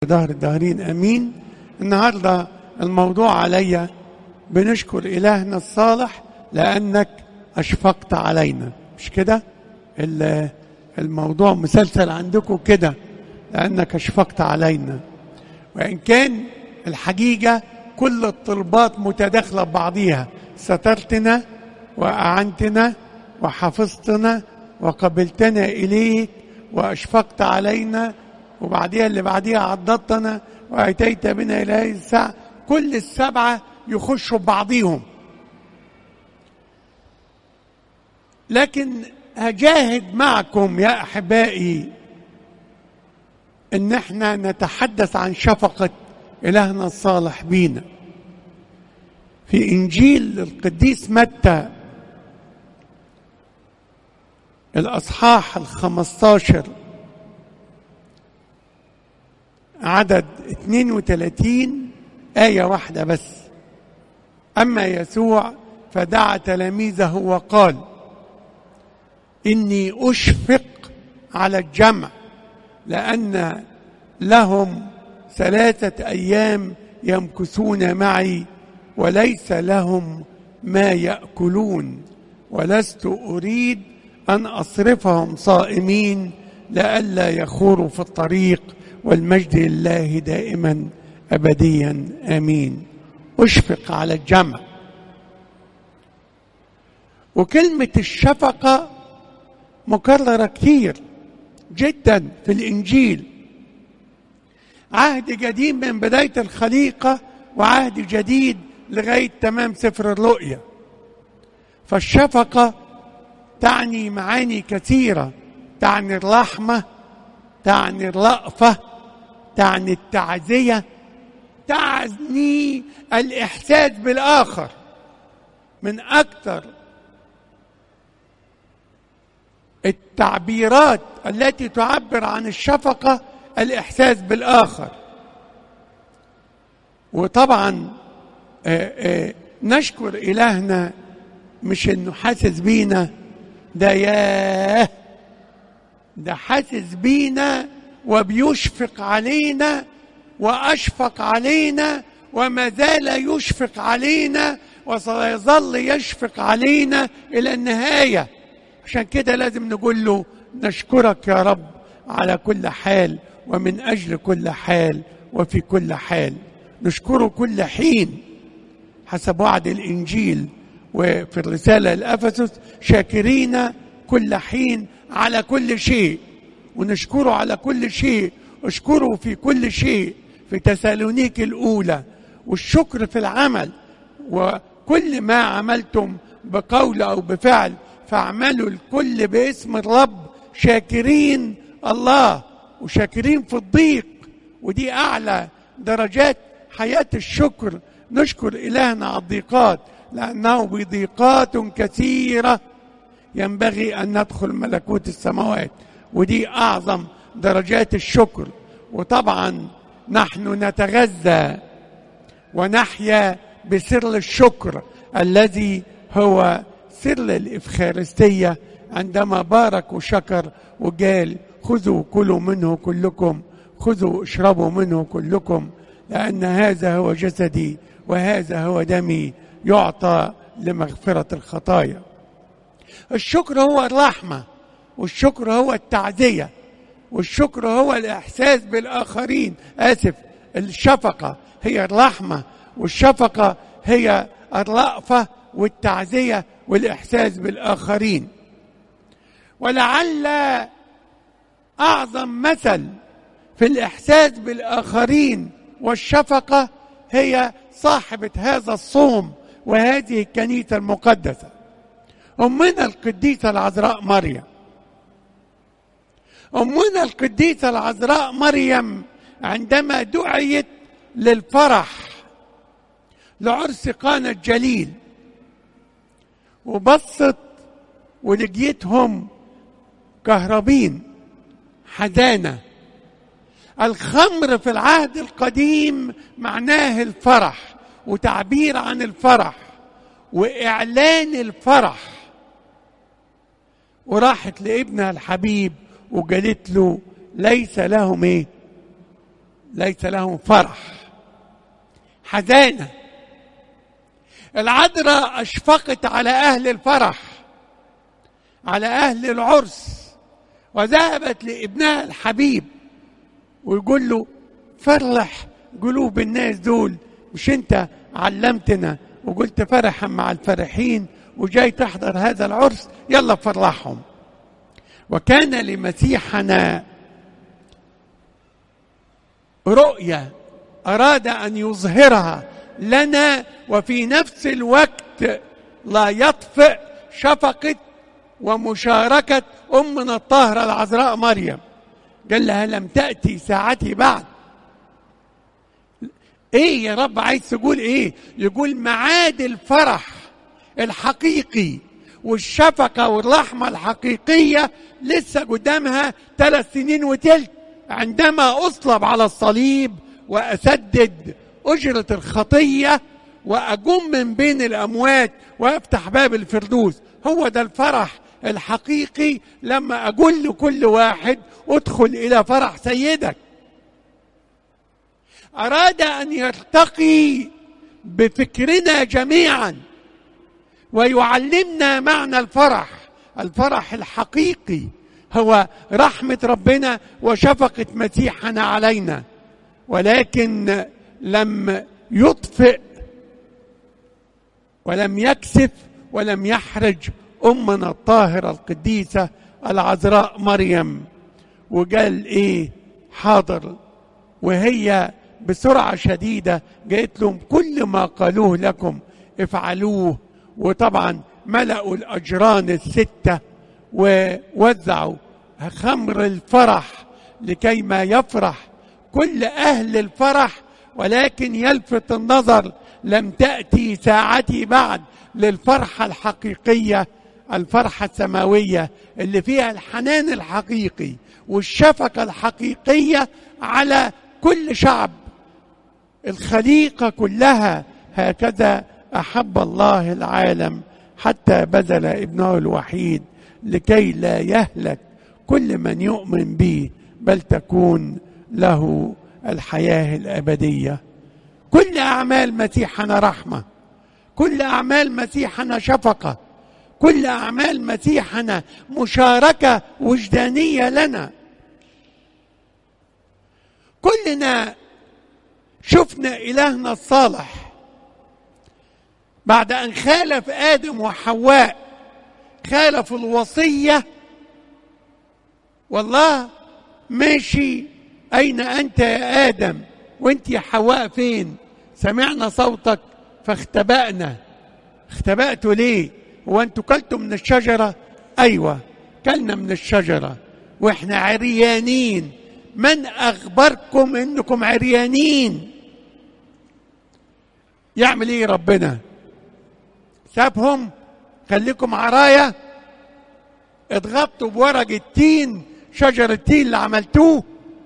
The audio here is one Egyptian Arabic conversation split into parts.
ظهر الدهرين امين النهارده الموضوع عليا بنشكر الهنا الصالح لانك اشفقت علينا مش كده ال- الموضوع مسلسل عندكم كده لانك اشفقت علينا وان كان الحقيقه كل الطلبات متداخله ببعضيها سترتنا واعنتنا وحفظتنا وقبلتنا اليك واشفقت علينا وبعديها اللي بعديها عضدتنا واتيت بنا الى هذه الساعه كل السبعه يخشوا ببعضيهم لكن هجاهد معكم يا احبائي ان احنا نتحدث عن شفقه الهنا الصالح بينا في انجيل القديس متى الاصحاح الخمستاشر عدد 32 آية واحدة بس أما يسوع فدعا تلاميذه وقال إني أشفق على الجمع لأن لهم ثلاثة أيام يمكثون معي وليس لهم ما يأكلون ولست أريد أن أصرفهم صائمين لئلا يخوروا في الطريق والمجد لله دائما أبديا آمين أشفق على الجمع وكلمة الشفقة مكررة كثير جدا في الإنجيل عهد قديم من بداية الخليقة وعهد جديد لغاية تمام سفر الرؤيا فالشفقة تعني معاني كثيرة تعني الرحمة تعني الرأفة تعني التعزية تعني الإحساس بالآخر من أكثر التعبيرات التي تعبر عن الشفقة الإحساس بالآخر وطبعا آه، آه، نشكر إلهنا مش إنه حاسس بينا ده ياه ده حاسس بينا وبيشفق علينا واشفق علينا وما زال يشفق علينا وسيظل يشفق علينا الى النهايه عشان كده لازم نقول له نشكرك يا رب على كل حال ومن اجل كل حال وفي كل حال نشكره كل حين حسب وعد الانجيل وفي الرساله لافسس شاكرين كل حين على كل شيء ونشكره على كل شيء اشكره في كل شيء في تسالونيك الاولى والشكر في العمل وكل ما عملتم بقول او بفعل فاعملوا الكل باسم الرب شاكرين الله وشاكرين في الضيق ودي اعلى درجات حياه الشكر نشكر الهنا على الضيقات لانه بضيقات كثيره ينبغي ان ندخل ملكوت السماوات ودي اعظم درجات الشكر وطبعا نحن نتغذى ونحيا بسر الشكر الذي هو سر الإفخارستية عندما بارك وشكر وقال خذوا كلوا منه كلكم خذوا اشربوا منه كلكم لأن هذا هو جسدي وهذا هو دمي يعطى لمغفرة الخطايا الشكر هو الرحمة والشكر هو التعزية والشكر هو الإحساس بالآخرين آسف الشفقة هي الرحمة والشفقة هي الرأفة والتعزية والإحساس بالآخرين ولعل أعظم مثل في الإحساس بالآخرين والشفقة هي صاحبة هذا الصوم وهذه الكنيسة المقدسة أمنا القديسة العذراء مريم أمنا القديسة العذراء مريم عندما دعيت للفرح لعرس قانا الجليل وبصت ولقيتهم كهربين حزانة الخمر في العهد القديم معناه الفرح وتعبير عن الفرح وإعلان الفرح وراحت لابنها الحبيب وقالت له ليس لهم ايه ليس لهم فرح حزانه العذراء اشفقت على اهل الفرح على اهل العرس وذهبت لابنها الحبيب ويقول له فرح قلوب الناس دول مش انت علمتنا وقلت فرحا مع الفرحين وجاي تحضر هذا العرس يلا فرحهم وكان لمسيحنا رؤية أراد أن يظهرها لنا وفي نفس الوقت لا يطفئ شفقة ومشاركة أمنا الطاهرة العذراء مريم قال لها لم تأتي ساعتي بعد ايه يا رب عايز تقول ايه يقول معاد الفرح الحقيقي والشفقة والرحمة الحقيقية لسه قدامها ثلاث سنين وتلت عندما أصلب على الصليب وأسدد أجرة الخطية وأقوم من بين الأموات وأفتح باب الفردوس هو ده الفرح الحقيقي لما أقول لكل واحد ادخل إلى فرح سيدك أراد أن يرتقي بفكرنا جميعا ويعلمنا معنى الفرح الفرح الحقيقي هو رحمة ربنا وشفقة مسيحنا علينا ولكن لم يطفئ ولم يكسف ولم يحرج أمنا الطاهرة القديسة العذراء مريم وقال إيه حاضر وهي بسرعة شديدة قالت لهم كل ما قالوه لكم افعلوه وطبعا ملأوا الأجران الستة ووزعوا خمر الفرح لكي ما يفرح كل أهل الفرح ولكن يلفت النظر لم تأتي ساعتي بعد للفرحة الحقيقية الفرحة السماوية اللي فيها الحنان الحقيقي والشفقة الحقيقية على كل شعب الخليقة كلها هكذا أحب الله العالم حتى بذل ابنه الوحيد لكي لا يهلك كل من يؤمن به بل تكون له الحياة الأبدية كل أعمال مسيحنا رحمة كل أعمال مسيحنا شفقة كل أعمال مسيحنا مشاركة وجدانية لنا كلنا شفنا إلهنا الصالح بعد أن خالف آدم وحواء خالف الوصية والله ماشي أين أنت يا آدم وأنت يا حواء فين سمعنا صوتك فاختبأنا اختبأتوا ليه هو أنتوا كلتوا من الشجرة أيوة كلنا من الشجرة وإحنا عريانين من أخبركم إنكم عريانين يعمل إيه ربنا سابهم خليكم عرايا اتغطوا بورق التين شجر التين اللي عملتوه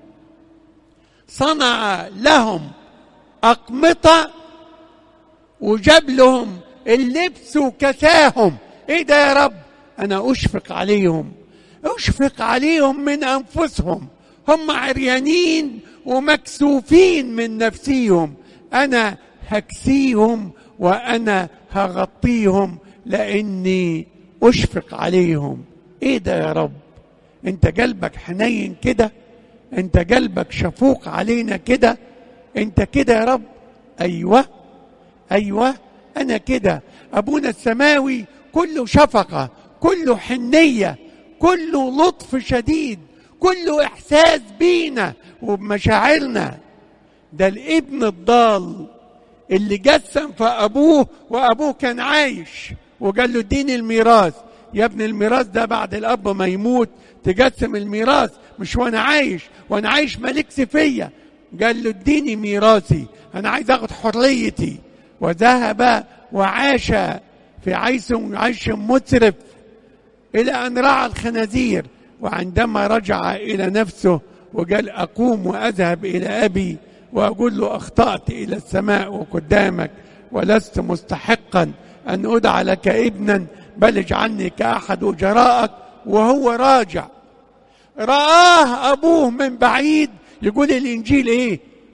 صنع لهم أقمطة وجاب لهم اللبس وكساهم ايه ده يا رب انا اشفق عليهم اشفق عليهم من انفسهم هم عريانين ومكسوفين من نفسيهم انا هكسيهم وانا هغطيهم لاني اشفق عليهم ايه ده يا رب انت قلبك حنين كده انت قلبك شفوق علينا كده انت كده يا رب ايوه ايوه انا كده ابونا السماوي كله شفقه كله حنيه كله لطف شديد كله احساس بينا وبمشاعرنا ده الابن الضال اللي جسم في ابوه وابوه كان عايش وقال له اديني الميراث يا ابن الميراث ده بعد الاب ما يموت تجسم الميراث مش وانا عايش وانا عايش مالكش فيا قال له اديني ميراثي انا عايز اخد حريتي وذهب وعاش في عيش عيش مترف الى ان رعى الخنازير وعندما رجع الى نفسه وقال اقوم واذهب الى ابي واقول له اخطات الى السماء وقدامك ولست مستحقا ان ادعى لك ابنا بل اجعلني كاحد اجرائك وهو راجع رآه ابوه من بعيد يقول الانجيل ايه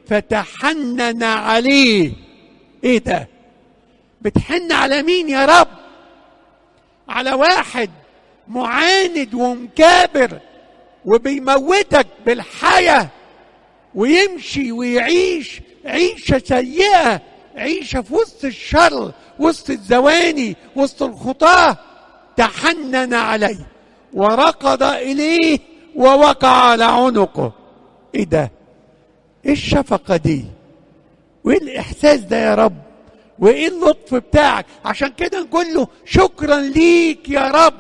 فتحنن عليه ايه ده بتحن على مين يا رب على واحد معاند ومكابر وبيموتك بالحياة ويمشي ويعيش عيشة سيئة عيشة في وسط الشر وسط الزواني وسط الخطاة تحنن عليه وركض إليه ووقع على عنقه ايه ده ايه الشفقة دي وايه الاحساس ده يا رب وايه اللطف بتاعك عشان كده نقول له شكرا ليك يا رب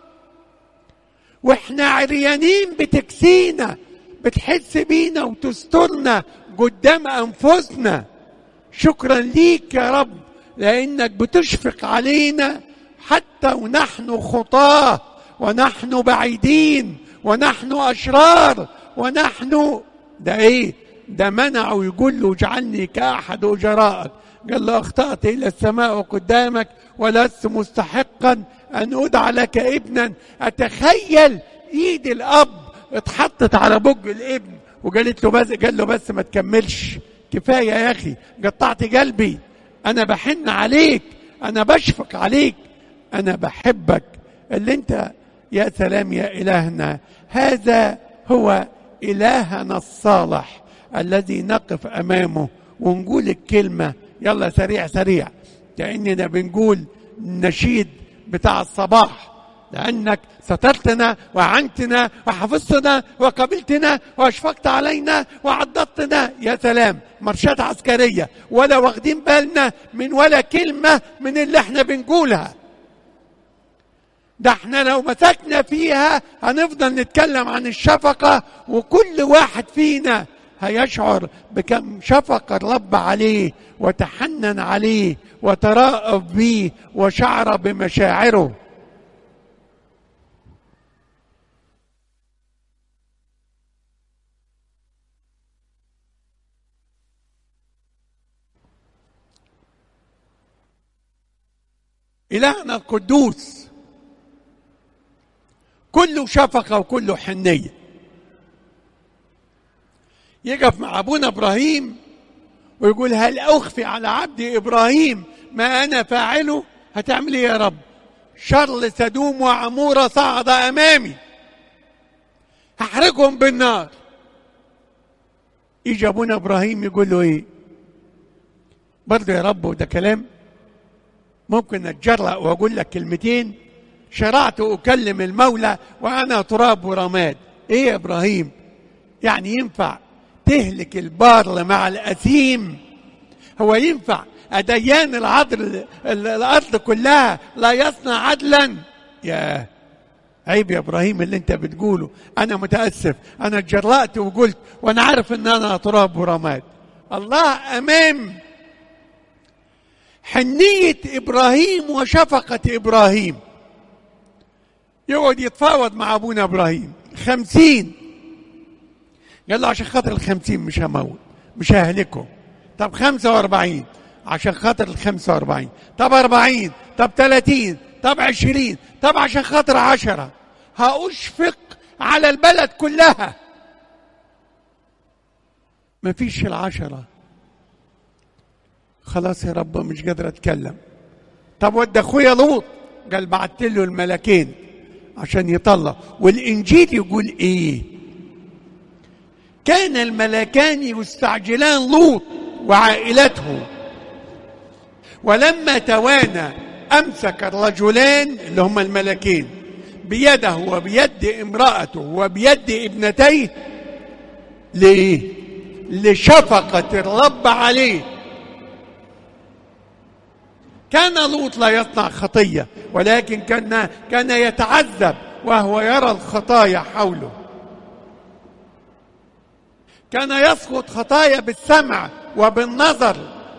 واحنا عريانين بتكسينا بتحس بينا وتسترنا قدام انفسنا شكرا ليك يا رب لانك بتشفق علينا حتى ونحن خطاه ونحن بعيدين ونحن اشرار ونحن ده ايه ده منع ويقول له اجعلني كاحد اجرائك قال له اخطات الى السماء قدامك ولست مستحقا ان ادعى لك ابنا اتخيل ايد الاب اتحطت على بج الابن وقالت له بس قال له بس ما تكملش كفايه يا اخي قطعت قلبي انا بحن عليك انا بشفق عليك انا بحبك اللي انت يا سلام يا الهنا هذا هو الهنا الصالح الذي نقف امامه ونقول الكلمه يلا سريع سريع كاننا بنقول النشيد بتاع الصباح لانك سترتنا وعنتنا وحفظتنا وقبلتنا واشفقت علينا وعضدتنا يا سلام مرشات عسكريه ولا واخدين بالنا من ولا كلمه من اللي احنا بنقولها ده احنا لو مسكنا فيها هنفضل نتكلم عن الشفقة وكل واحد فينا هيشعر بكم شفق الرب عليه وتحنن عليه وترأف به وشعر بمشاعره إلهنا القدوس كله شفقة وكله حنية يقف مع أبونا إبراهيم ويقول هل أخفي على عبدي إبراهيم ما أنا فاعله هتعمل إيه يا رب شر سدوم وعمورة صعد أمامي هحرقهم بالنار يجي أبونا إبراهيم يقول له إيه برضه يا رب وده كلام ممكن أتجرأ وأقول لك كلمتين شرعت أكلم المولى وأنا تراب ورماد إيه يا إبراهيم يعني ينفع تهلك البار مع الأثيم هو ينفع أديان العدل الأرض كلها لا يصنع عدلا يا عيب يا إبراهيم اللي أنت بتقوله أنا متأسف أنا اتجرأت وقلت وأنا عارف إن أنا تراب ورماد الله أمام حنية إبراهيم وشفقة إبراهيم يقعد يتفاوض مع ابونا ابراهيم خمسين قال له عشان خاطر الخمسين مش هموت مش ههلكه طب خمسة واربعين عشان خاطر الخمسة واربعين طب اربعين طب تلاتين طب عشرين طب عشان خاطر عشرة هأشفق على البلد كلها مفيش العشرة خلاص يا رب مش قادر اتكلم طب ود اخويا لوط قال بعت له الملكين عشان يطلع والانجيل يقول ايه كان الملكان يستعجلان لوط وعائلته ولما توانى امسك الرجلان اللي هما الملكين بيده وبيد امرأته وبيد ابنتيه ليه لشفقة الرب عليه كان لوط لا يصنع خطية ولكن كان كان يتعذب وهو يرى الخطايا حوله كان يسقط خطايا بالسمع وبالنظر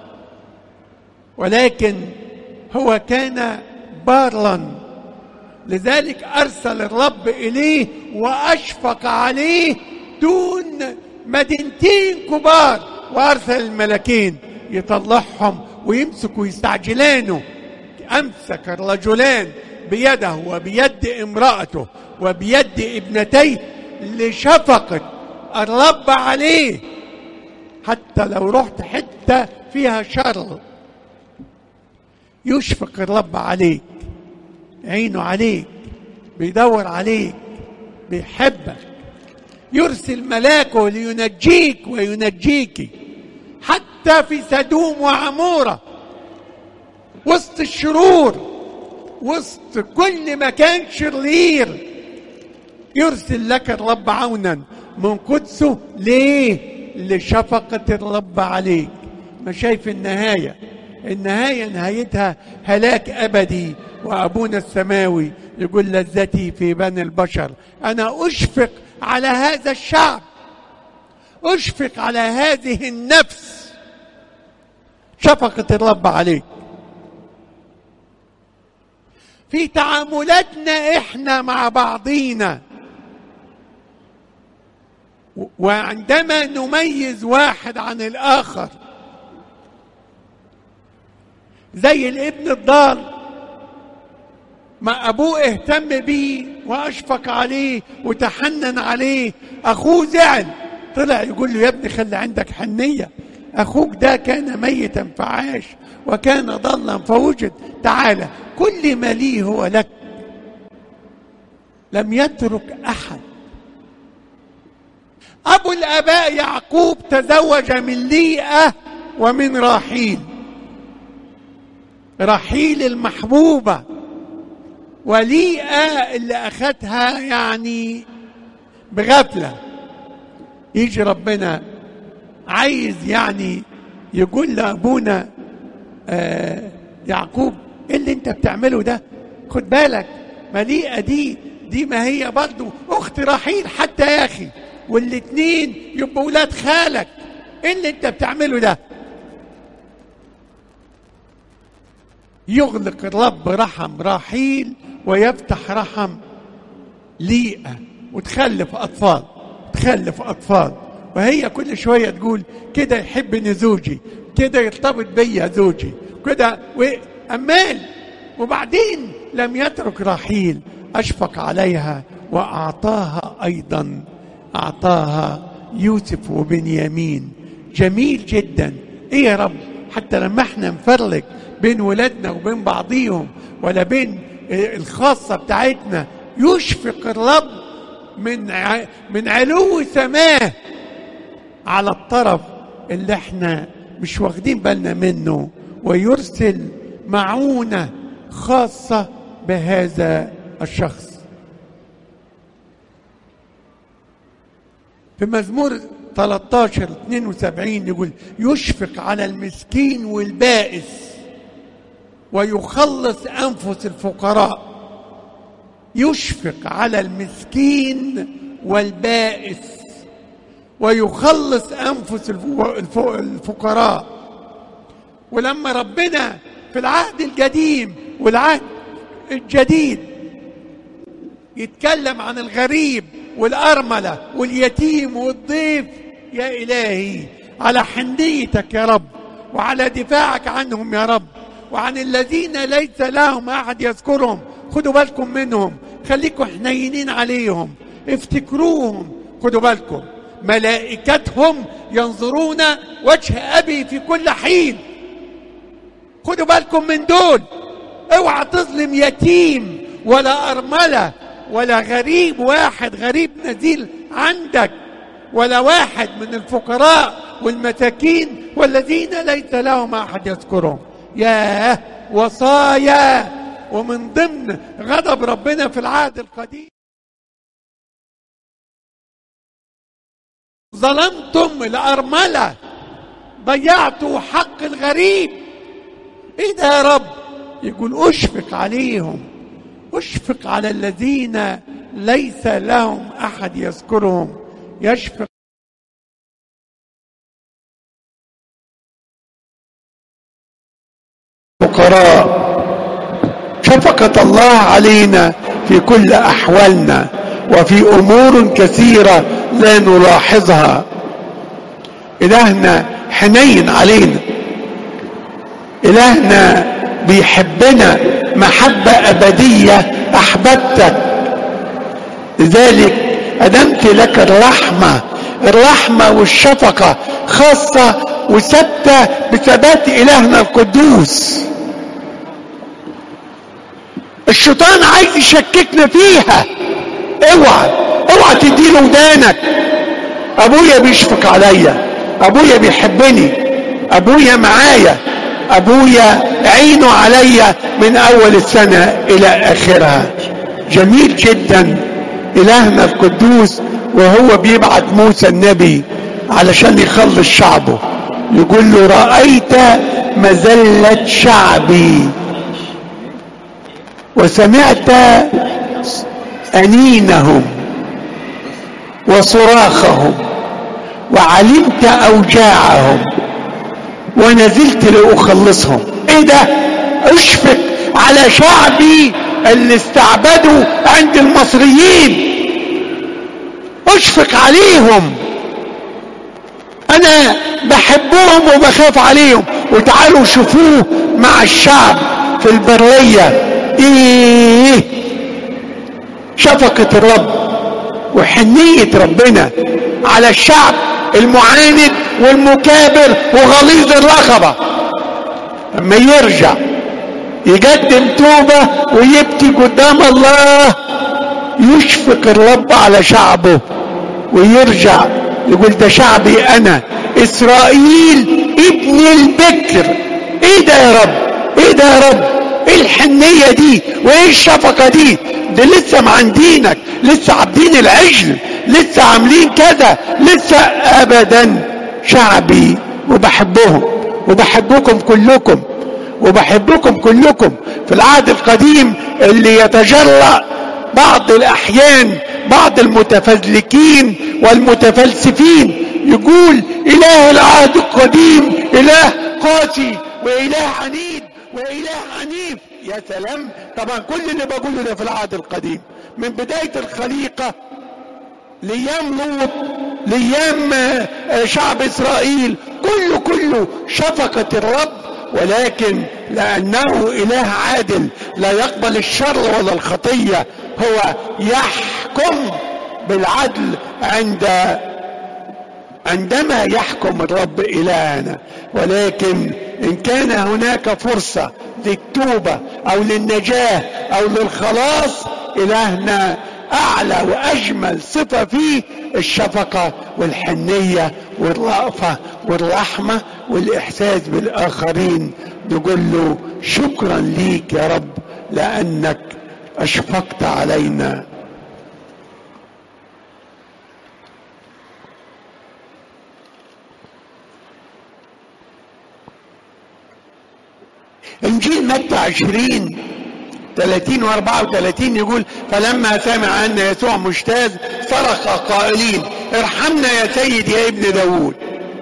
ولكن هو كان بارا لذلك ارسل الرب اليه واشفق عليه دون مدينتين كبار وارسل الملكين يطلعهم ويمسكوا يستعجلانه امسك الرجلان بيده وبيد امراته وبيد ابنتيه لشفقه الرب عليه حتى لو رحت حتة فيها شر يشفق الرب عليك عينه عليك بيدور عليك بيحبك يرسل ملاكه لينجيك وينجيك حتى في سدوم وعمورة وسط الشرور وسط كل مكان شرير يرسل لك الرب عونا من قدسه ليه لشفقة الرب عليك ما شايف النهاية النهاية نهايتها هلاك أبدي وأبونا السماوي يقول لذتي في بني البشر أنا أشفق على هذا الشعب أشفق على هذه النفس شفقة الرب عليك في تعاملاتنا احنا مع بعضينا وعندما نميز واحد عن الاخر زي الابن الضال ما ابوه اهتم بيه واشفق عليه وتحنن عليه اخوه زعل طلع يقول له يا ابني خلي عندك حنيه اخوك ده كان ميتا فعاش وكان ضلا فوجد تعالى كل ما لي هو لك لم يترك احد ابو الاباء يعقوب تزوج من ليئه ومن راحيل رحيل المحبوبه وليئه اللي اخذها يعني بغفله يجي ربنا عايز يعني يقول لابونا آه يعقوب ايه اللي انت بتعمله ده خد بالك مليئه دي دي ما هي برضو اخت رحيل حتى يا اخي والاتنين يبقوا ولاد خالك ايه اللي انت بتعمله ده يغلق الرب رحم راحيل ويفتح رحم ليئة وتخلف أطفال تخلف أطفال وهي كل شوية تقول كده يحبني زوجي كده يرتبط بيا زوجي كده وأمال وبعدين لم يترك راحيل أشفق عليها وأعطاها أيضا أعطاها يوسف وبنيامين جميل جدا إيه يا رب حتى لما احنا نفرق بين ولادنا وبين بعضيهم ولا بين الخاصة بتاعتنا يشفق الرب من ع... من علو سماه على الطرف اللي احنا مش واخدين بالنا منه ويرسل معونة خاصة بهذا الشخص في مزمور 13 72 يقول يشفق على المسكين والبائس ويخلص انفس الفقراء يشفق على المسكين والبائس ويخلص انفس الفقراء ولما ربنا في العهد القديم والعهد الجديد يتكلم عن الغريب والأرملة واليتيم والضيف يا إلهي على حنيتك يا رب وعلى دفاعك عنهم يا رب وعن الذين ليس لهم أحد يذكرهم خدوا بالكم منهم خليكم حنينين عليهم افتكروهم خدوا بالكم ملائكتهم ينظرون وجه أبي في كل حين خدوا بالكم من دول اوعى تظلم يتيم ولا أرملة ولا غريب واحد غريب نزيل عندك ولا واحد من الفقراء والمساكين والذين ليس لهم احد يذكرهم ياه وصايا ومن ضمن غضب ربنا في العهد القديم ظلمتم الارمله ضيعتوا حق الغريب ايه ده يا رب يقول اشفق عليهم اشفق على الذين ليس لهم احد يذكرهم يشفق فقراء شفقة الله علينا في كل أحوالنا وفي أمور كثيرة لا نلاحظها إلهنا حنين علينا إلهنا بيحبنا محبة أبدية أحببتك لذلك أدمت لك الرحمة الرحمة والشفقة خاصة وثابتة بثبات إلهنا القدوس الشيطان عايز يشككنا فيها اوعى اوعى تديله ودانك ابويا بيشفق عليا ابويا بيحبني ابويا معايا ابويا عينه عليا من اول السنة الى اخرها جميل جدا الهنا القدوس وهو بيبعت موسى النبي علشان يخلص شعبه يقول له رأيت مذلة شعبي وسمعت أنينهم وصراخهم وعلمت أوجاعهم ونزلت لأخلصهم ايه ده اشفق على شعبي اللي استعبدوا عند المصريين اشفق عليهم انا بحبهم وبخاف عليهم وتعالوا شوفوه مع الشعب في البرية ايه شفقة الرب وحنية ربنا على الشعب المعاند والمكابر وغليظ الرقبة لما يرجع يقدم توبة ويبكي قدام الله يشفق الرب على شعبه ويرجع يقول ده شعبي انا اسرائيل ابن البكر ايه ده يا رب ايه ده يا رب ايه الحنية دي وايه الشفقة دي ده لسه معندينك لسه عابدين العجل لسه عاملين كذا لسه ابدا شعبي وبحبهم وبحبكم كلكم وبحبكم كلكم في العهد القديم اللي يتجرأ بعض الاحيان بعض المتفزلكين والمتفلسفين يقول اله العهد القديم اله قاسي واله عنيد واله عنيف يا سلام طبعا كل اللي بقوله ده في العهد القديم من بداية الخليقة لأيام لوط لأيام شعب إسرائيل كله كله شفقة الرب ولكن لأنه إله عادل لا يقبل الشر ولا الخطية هو يحكم بالعدل عند عندما يحكم الرب إلهنا ولكن إن كان هناك فرصة للتوبة أو للنجاة أو للخلاص إلهنا أعلى وأجمل صفة فيه الشفقة والحنية والرأفة والرحمة والإحساس بالآخرين نقول له شكرا ليك يا رب لأنك أشفقت علينا انجيل متى عشرين 30 و34 يقول فلما سمع ان يسوع مجتاز صرخ قائلين ارحمنا يا سيد يا ابن داود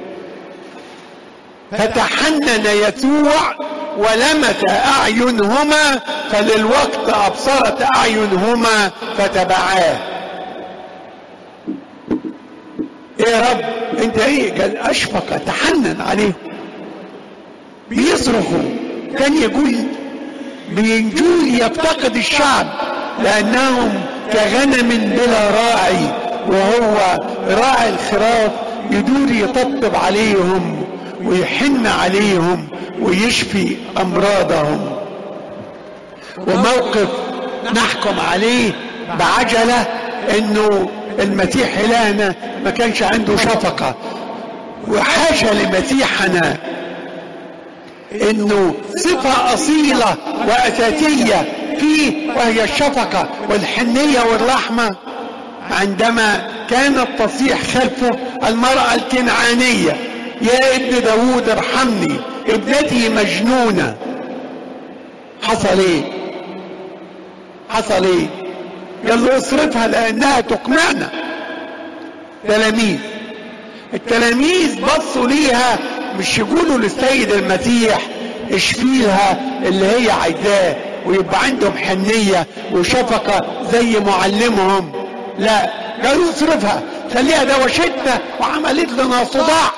فتحنن يسوع ولمس اعينهما فللوقت ابصرت اعينهما فتبعاه ايه يا رب انت ايه قال اشفق تحنن عليهم بيصرخوا كان يقول بينجول يفتقد الشعب لانهم كغنم بلا راعي وهو راعي الخراف يدور يطبطب عليهم ويحن عليهم ويشفي امراضهم وموقف نحكم عليه بعجله انه المسيح الهنا ما كانش عنده شفقه وحاشا لمسيحنا انه صفة اصيلة واساسية فيه وهي الشفقة والحنية والرحمة عندما كانت تصيح خلفه المرأة الكنعانية يا ابن داود ارحمني ابنتي مجنونة حصل ايه حصل ايه قال له اصرفها لانها تقنعنا تلاميذ التلاميذ بصوا ليها مش يقولوا للسيد المسيح اشفيلها اللي هي عايزاه ويبقى عندهم حنية وشفقة زي معلمهم لا قالوا اصرفها خليها دوشتنا وعملت لنا صداع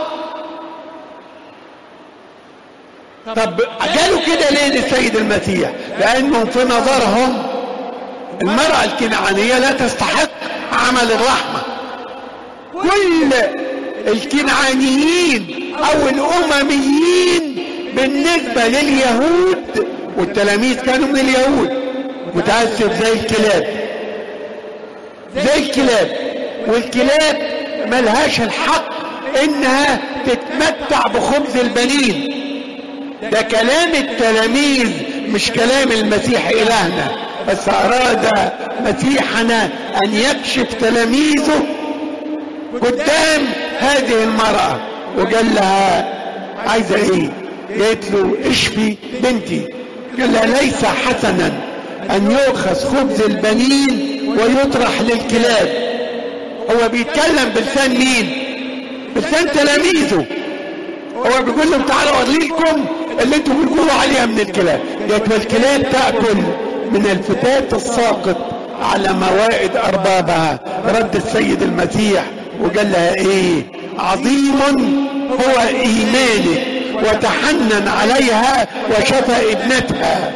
طب قالوا كده ليه للسيد المسيح لانهم في نظرهم المرأة الكنعانية لا تستحق عمل الرحمة كل الكنعانيين او الامميين بالنسبة لليهود والتلاميذ كانوا من اليهود متأسف زي الكلاب زي الكلاب والكلاب ملهاش الحق انها تتمتع بخبز البنين ده كلام التلاميذ مش كلام المسيح الهنا بس اراد مسيحنا ان يكشف تلاميذه قدام هذه المرأة وقال لها عايزة ايه قالت له اشفي بنتي قال لها ليس حسنا ان يؤخذ خبز البنين ويطرح للكلاب هو بيتكلم بلسان مين بلسان تلاميذه هو بيقول لهم تعالوا اوريكم اللي انتوا بتقولوا عليها من الكلاب قالت والكلاب تاكل من الفتات الساقط على موائد اربابها رد السيد المسيح وقال لها ايه عظيم هو ايمانك وتحنن عليها وشفى ابنتها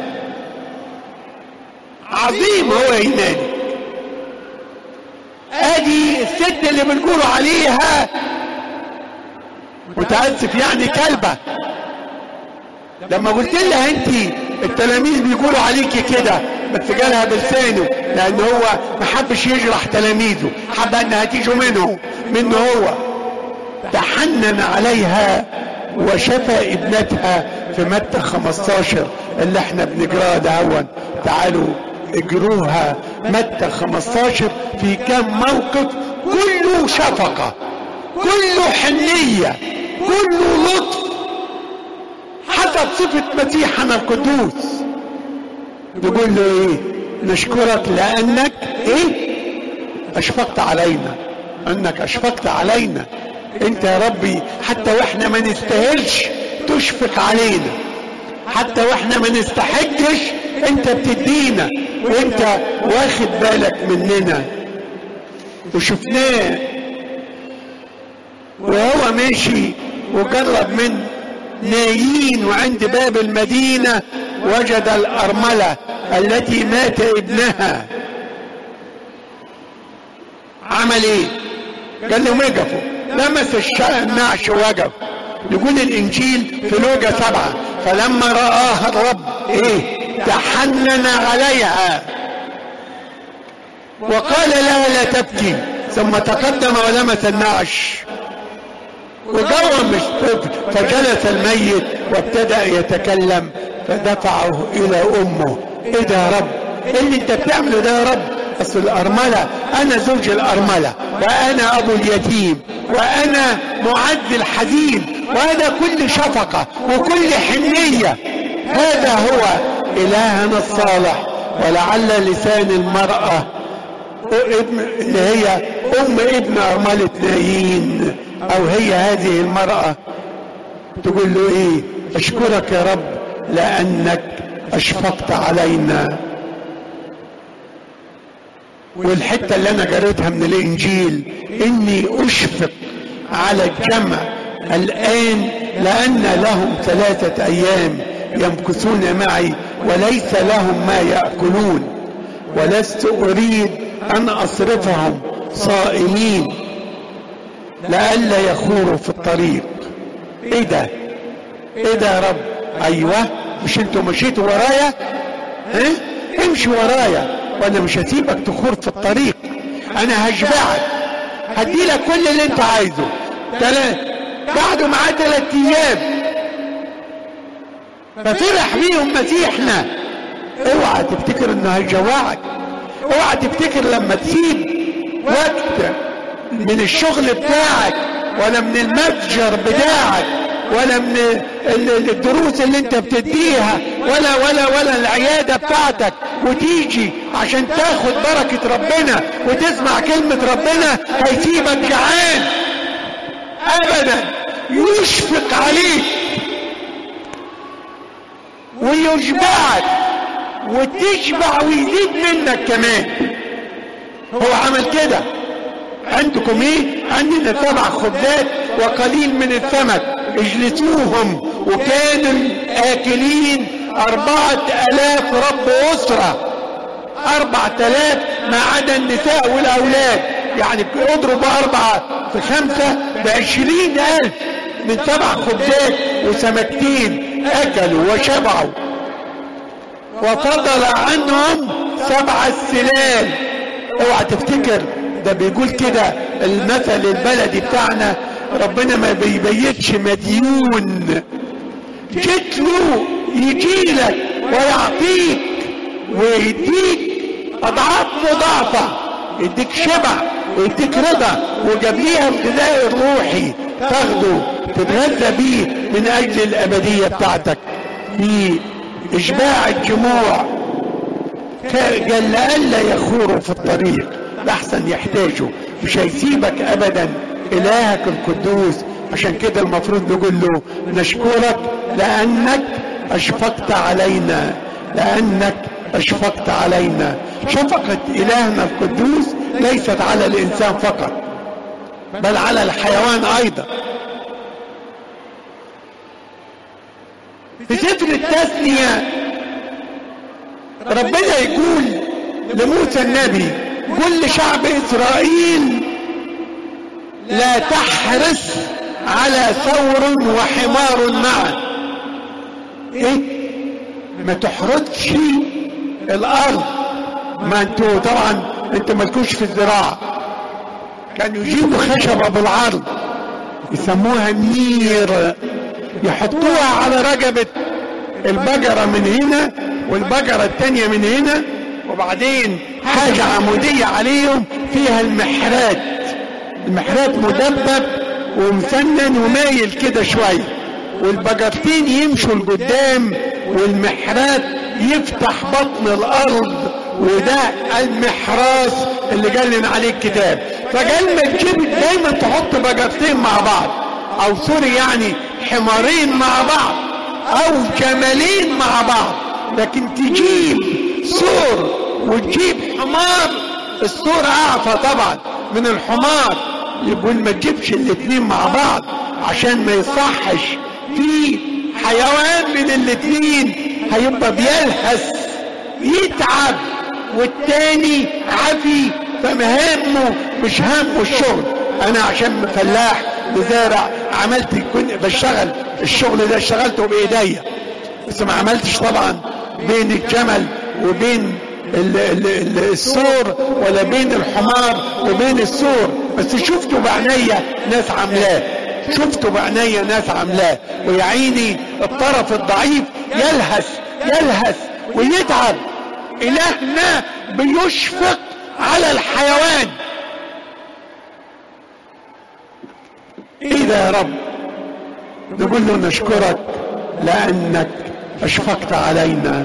عظيم هو ايمانك ادي الست اللي بنقولوا عليها متاسف يعني كلبه لما قلت لها انت التلاميذ بيقولوا عليكي كده بس جالها بلسانه لان هو ما حبش يجرح تلاميذه حب انها تيجوا منه منه هو تحنن عليها وشفى ابنتها في متى 15 اللي احنا بنجراها دهون تعالوا اجروها متى 15 في كم موقف كله شفقة كله حنية كله لطف حسب صفة مسيحنا القدوس يقول له ايه نشكرك لانك ايه اشفقت علينا انك اشفقت علينا انت يا ربي حتى واحنا ما نستاهلش تشفق علينا حتى واحنا ما نستحقش انت بتدينا وانت واخد بالك مننا وشفناه وهو ماشي وقرب من نايين وعند باب المدينة وجد الأرملة التي مات ابنها عمل ايه قال لهم وقفوا لمس النعش وقف يقول الانجيل في لوجا سبعة فلما رآها الرب ايه تحنن عليها وقال لها لا تبكي ثم تقدم ولمس النعش وقوم الطفل فجلس الميت وابتدأ يتكلم فدفعه إلى أمه إيه ده يا رب إيه اللي أنت بتعمله ده يا رب أصل الأرملة أنا زوج الأرملة وأنا أبو اليتيم وأنا معد الحزين وأنا كل شفقة وكل حنية هذا هو إلهنا الصالح ولعل لسان المرأة ابن اللي هي ام ابن ارملة نايين او هي هذه المرأة تقول له ايه اشكرك يا رب لانك اشفقت علينا والحتة اللي انا قريتها من الانجيل اني اشفق على الجمع الان لان لهم ثلاثة ايام يمكثون معي وليس لهم ما يأكلون ولست اريد ان اصرفهم صائمين لئلا يخوروا في الطريق ايه ده ايه ده يا رب ايوه مش انتوا مشيتوا ورايا ها امشي ورايا وانا مش هسيبك تخور في الطريق انا هشبعك هديلك كل اللي انت عايزه تلات قعدوا معاه ثلاث ايام ففرح بيهم مسيحنا اوعى تفتكر انه هيجوعك اوعى تفتكر لما تسيب وقت من الشغل بتاعك ولا من المتجر بتاعك ولا من الدروس اللي انت بتديها ولا ولا ولا العيادة بتاعتك وتيجي عشان تاخد بركة ربنا وتسمع كلمة ربنا هيسيبك جعان ابدا يشفق عليك ويشبعك وتشبع ويزيد منك كمان هو عمل كده عندكم ايه عندنا سبع خبزات وقليل من السمك اجلسوهم وكانوا اكلين اربعة الاف رب اسرة اربعة الاف ما عدا النساء والاولاد يعني اضربوا اربعة في خمسة بعشرين ألف من سبع خبزات وسمكتين أكلوا وشبعوا وفضل عنهم سبع السلال اوعى تفتكر ده بيقول كده المثل البلدي بتاعنا ربنا ما بيبيتش مديون جيت له يجيلك ويعطيك ويديك اضعاف مضاعفة يديك شبع ويديك رضا وجاب ليها الغذاء الروحي تاخده تتغذى بيه من اجل الابدية بتاعتك في اشباع الجموع قال لألا يخوروا في الطريق لحسن يحتاجوا مش هيسيبك ابدا الهك القدوس عشان كده المفروض نقول له نشكرك لانك اشفقت علينا لانك اشفقت علينا شفقة الهنا القدوس ليست على الانسان فقط بل على الحيوان ايضا في سفر التثنية ربنا يقول لموسى النبي قل لشعب اسرائيل لا تحرص على ثور وحمار معا ايه ما تحرطش الارض ما انتوا طبعا انتوا مالكوش في الزراعة كانوا يجيبوا خشبة بالعرض يسموها النير يحطوها على رقبة البقرة من هنا والبقرة التانية من هنا وبعدين حاجة عمودية عليهم فيها المحرات المحرات مدبب ومسنن ومايل كده شوية والبقرتين يمشوا لقدام والمحرات يفتح بطن الارض وده المحراس اللي قال لنا عليه الكتاب فقال ما تجيب دايما تحط بقرتين مع بعض او سوري يعني حمارين مع بعض او جمالين مع بعض لكن تجيب سور وتجيب حمار السور اعفى طبعا من الحمار يقول ما تجيبش الاتنين مع بعض عشان ما يصحش في حيوان من الاتنين هيبقى بيلهث يتعب والتاني عفي فمهمه مش همه الشغل انا عشان فلاح بزارع عملت كنت بشتغل الشغل ده اشتغلته بايديا بس ما عملتش طبعا بين الجمل وبين ال ال ال السور ولا بين الحمار وبين السور بس شفته بعينيا ناس عاملاه شفته بعينيا ناس عاملاه ويا عيني الطرف الضعيف يلهث يلهث ويتعب الهنا بيشفق على الحيوان ايه ده يا رب نقول له نشكرك لانك اشفقت علينا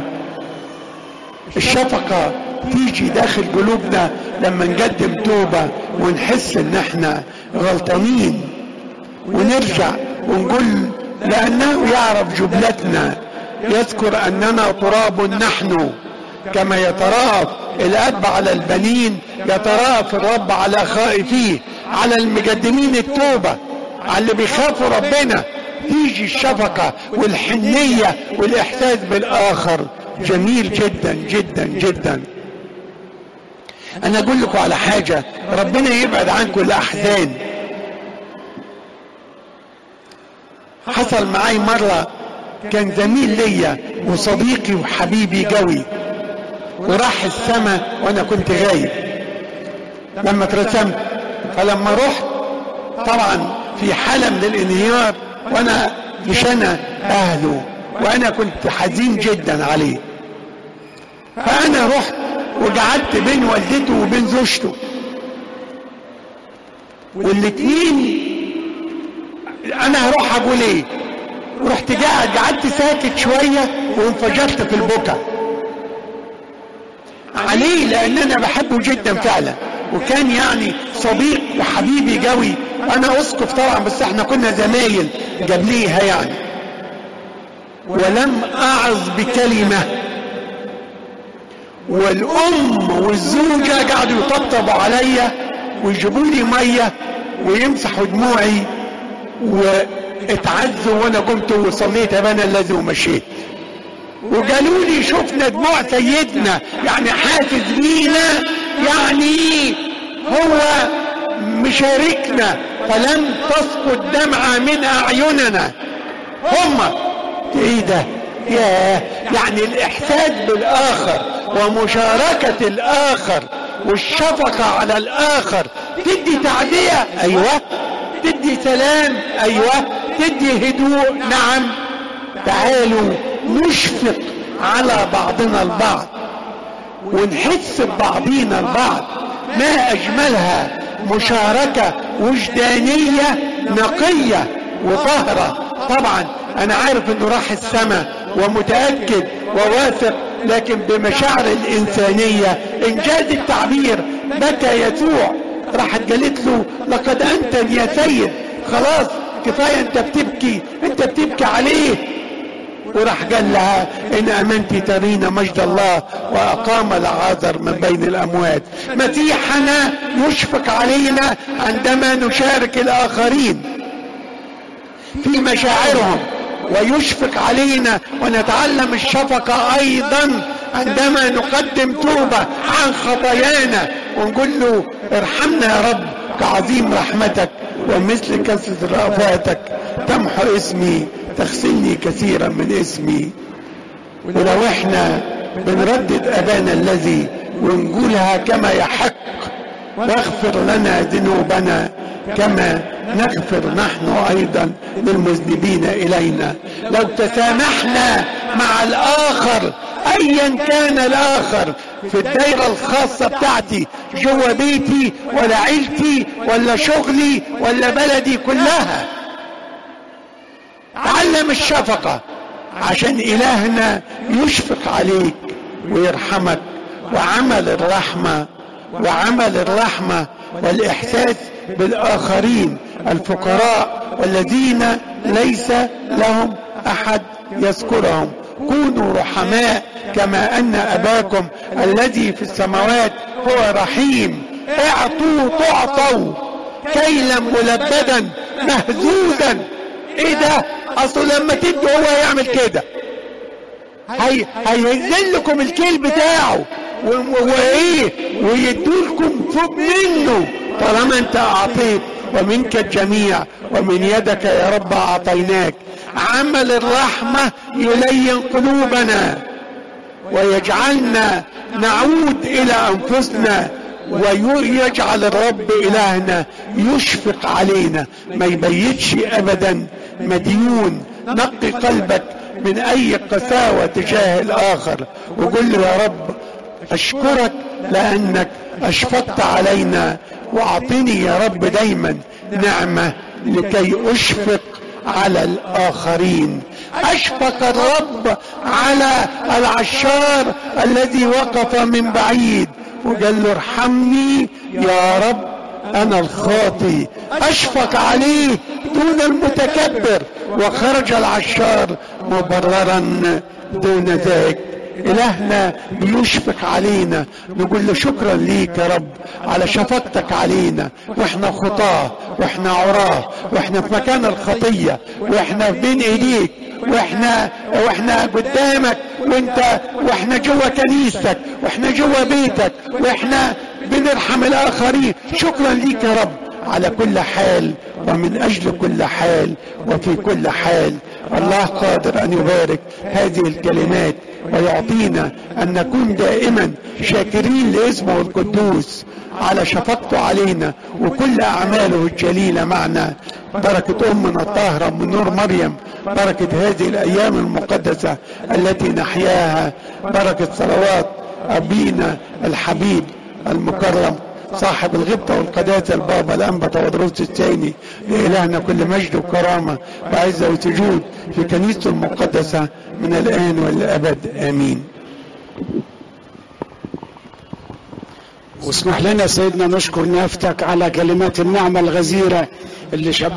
الشفقة تيجي داخل قلوبنا لما نقدم توبة ونحس ان احنا غلطانين ونرجع ونقول لانه يعرف جبلتنا يذكر اننا تراب نحن كما يتراءف الاب على البنين يتراءف الرب على خائفيه على المقدمين التوبة على اللي بيخافوا ربنا تيجي الشفقة والحنية والاحساس بالاخر جميل جدا جدا جدا انا اقول لكم على حاجة ربنا يبعد عنكم الاحزان حصل معي مرة كان زميل ليا وصديقي وحبيبي قوي وراح السماء وانا كنت غايب لما اترسمت فلما رحت طبعا في حالة من الانهيار وانا مش انا اهله وانا كنت حزين جدا عليه فانا رحت وقعدت بين والدته وبين زوجته والاتنين انا هروح اقول ايه رحت قاعد قعدت ساكت شوية وانفجرت في البكا عليه لان انا بحبه جدا فعلا وكان يعني صديق وحبيبي قوي انا اسقف طبعا بس احنا كنا زمايل قبليها يعني ولم اعظ بكلمة والام والزوجة قعدوا يطبطبوا عليا ويجيبوا لي مية ويمسحوا دموعي واتعزوا وانا قمت وصليت ابانا الذي ومشيت وقالوا لي شفنا دموع سيدنا يعني حاسس بينا يعني هو مشاركنا فلم تسقط دمعة من أعيننا هم ايه ده ياه يعني الاحساس بالاخر ومشاركة الاخر والشفقة على الاخر تدي تعدية ايوه تدي سلام ايوه تدي هدوء نعم تعالوا نشفق على بعضنا البعض ونحس ببعضينا البعض ما اجملها مشاركة وجدانية نقية وطهرة طبعا انا عارف انه راح السماء ومتأكد وواثق لكن بمشاعر الانسانية انجاز التعبير بكى يسوع راحت قالت له لقد انت يا سيد خلاص كفاية انت بتبكي انت بتبكي عليه وراح قال لها ان امنت ترين مجد الله واقام العازر من بين الاموات مسيحنا يشفق علينا عندما نشارك الاخرين في مشاعرهم ويشفق علينا ونتعلم الشفقة ايضا عندما نقدم توبة عن خطايانا ونقول له ارحمنا يا رب كعظيم رحمتك ومثل كثرة رأفاتك تمحو اسمي تغسلني كثيرا من اسمي ولو احنا بنردد ابانا الذي ونقولها كما يحق واغفر لنا ذنوبنا كما نغفر نحن ايضا للمذنبين الينا لو تسامحنا مع الاخر ايا كان الاخر في الدايرة الخاصة بتاعتي جوا بيتي ولا عيلتي ولا شغلي ولا بلدي كلها تعلم الشفقة عشان الهنا يشفق عليك ويرحمك وعمل الرحمة وعمل الرحمة والاحساس بالاخرين الفقراء والذين ليس لهم احد يذكرهم كونوا رحماء كما ان اباكم الذي في السماوات هو رحيم اعطوا تعطوا كيلا ملبدا مهزوزا ايه ده اصل لما تدوا هو يعمل كده هي هينزل لكم الكيل بتاعه وايه ويدولكم فوق منه طالما انت اعطيت ومنك الجميع ومن يدك يا رب اعطيناك عمل الرحمة يلين قلوبنا ويجعلنا نعود الى انفسنا ويجعل الرب الهنا يشفق علينا ما يبيتش ابدا مديون نقي قلبك من اي قساوة تجاه الاخر وقل له يا رب اشكرك لانك اشفقت علينا واعطني يا رب دايما نعمة لكي اشفق على الاخرين اشفق الرب على العشار الذي وقف من بعيد وقال له ارحمني يا رب انا الخاطي اشفق عليه دون المتكبر وخرج العشار مبررا دون ذاك الهنا بيشفق علينا نقول له شكرا ليك يا رب على شفقتك علينا واحنا خطاه واحنا عراه واحنا في مكان الخطيه واحنا بين ايديك واحنا واحنا قدامك وانت واحنا جوا كنيستك واحنا جوا بيتك واحنا بنرحم الاخرين شكرا ليك يا رب على كل حال ومن اجل كل حال وفي كل حال الله قادر ان يبارك هذه الكلمات ويعطينا ان نكون دائما شاكرين لاسمه القدوس على شفقته علينا وكل اعماله الجليله معنا بركه امنا الطاهره من نور مريم بركه هذه الايام المقدسه التي نحياها بركه صلوات ابينا الحبيب المكرم صاحب الغبطة والقداسة البابا الأنبا ودروس الثاني لإلهنا كل مجد وكرامة وعزة وسجود في كنيسته المقدسة من الآن والأبد آمين واسمح لنا سيدنا نشكر نافتك على كلمات النعمة الغزيرة اللي شب